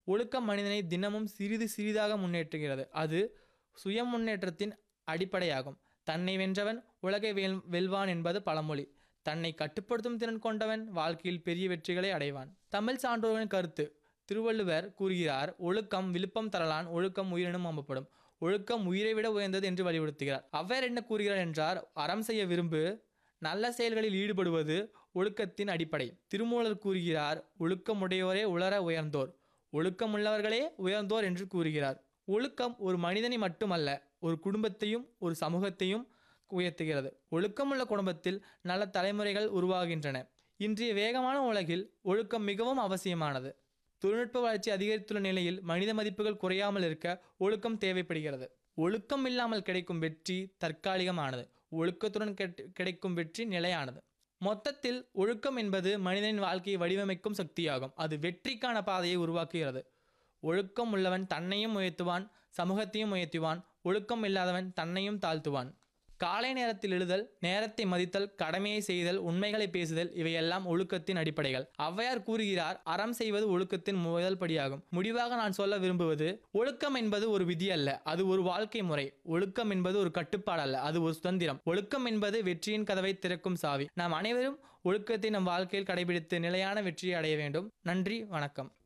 ஒழுக்கம் மனிதனை தினமும் சிறிது சிறிதாக முன்னேற்றுகிறது அது சுய முன்னேற்றத்தின் அடிப்படையாகும் தன்னை வென்றவன் உலகை வெல் வெல்வான் என்பது பழமொழி தன்னை கட்டுப்படுத்தும் திறன் கொண்டவன் வாழ்க்கையில் பெரிய வெற்றிகளை அடைவான் தமிழ் சான்றோர்களின் கருத்து திருவள்ளுவர் கூறுகிறார் ஒழுக்கம் விழுப்பம் தரலான் ஒழுக்கம் உயிரினும் அம்பப்படும் ஒழுக்கம் உயிரை விட உயர்ந்தது என்று வலியுறுத்துகிறார் அவர் என்ன கூறுகிறார் என்றார் அறம் செய்ய விரும்பு நல்ல செயல்களில் ஈடுபடுவது ஒழுக்கத்தின் அடிப்படை திருமூலர் கூறுகிறார் ஒழுக்கமுடையோரே உளர உயர்ந்தோர் ஒழுக்கமுள்ளவர்களே உயர்ந்தோர் என்று கூறுகிறார் ஒழுக்கம் ஒரு மனிதனை மட்டுமல்ல ஒரு குடும்பத்தையும் ஒரு சமூகத்தையும் உயர்த்துகிறது ஒழுக்கமுள்ள குடும்பத்தில் நல்ல தலைமுறைகள் உருவாகின்றன இன்றைய வேகமான உலகில் ஒழுக்கம் மிகவும் அவசியமானது தொழில்நுட்ப வளர்ச்சி அதிகரித்துள்ள நிலையில் மனித மதிப்புகள் குறையாமல் இருக்க ஒழுக்கம் தேவைப்படுகிறது ஒழுக்கம் இல்லாமல் கிடைக்கும் வெற்றி தற்காலிகமானது ஒழுக்கத்துடன் கெட்- கிடைக்கும் வெற்றி நிலையானது மொத்தத்தில் ஒழுக்கம் என்பது மனிதனின் வாழ்க்கையை வடிவமைக்கும் சக்தியாகும் அது வெற்றிக்கான பாதையை உருவாக்குகிறது ஒழுக்கம் உள்ளவன் தன்னையும் உயர்த்துவான் சமூகத்தையும் உயர்த்துவான் ஒழுக்கம் இல்லாதவன் தன்னையும் தாழ்த்துவான் காலை நேரத்தில் எழுதல் நேரத்தை மதித்தல் கடமையை செய்தல் உண்மைகளை பேசுதல் இவையெல்லாம் ஒழுக்கத்தின் அடிப்படைகள் ஔவையார் கூறுகிறார் அறம் செய்வது ஒழுக்கத்தின் முதல் படியாகும் முடிவாக நான் சொல்ல விரும்புவது ஒழுக்கம் என்பது ஒரு விதி அல்ல அது ஒரு வாழ்க்கை முறை ஒழுக்கம் என்பது ஒரு கட்டுப்பாடு அல்ல அது ஒரு சுதந்திரம் ஒழுக்கம் என்பது வெற்றியின் கதவை திறக்கும் சாவி நாம் அனைவரும் ஒழுக்கத்தை நம் வாழ்க்கையில் கடைபிடித்து நிலையான வெற்றியை அடைய வேண்டும் நன்றி வணக்கம்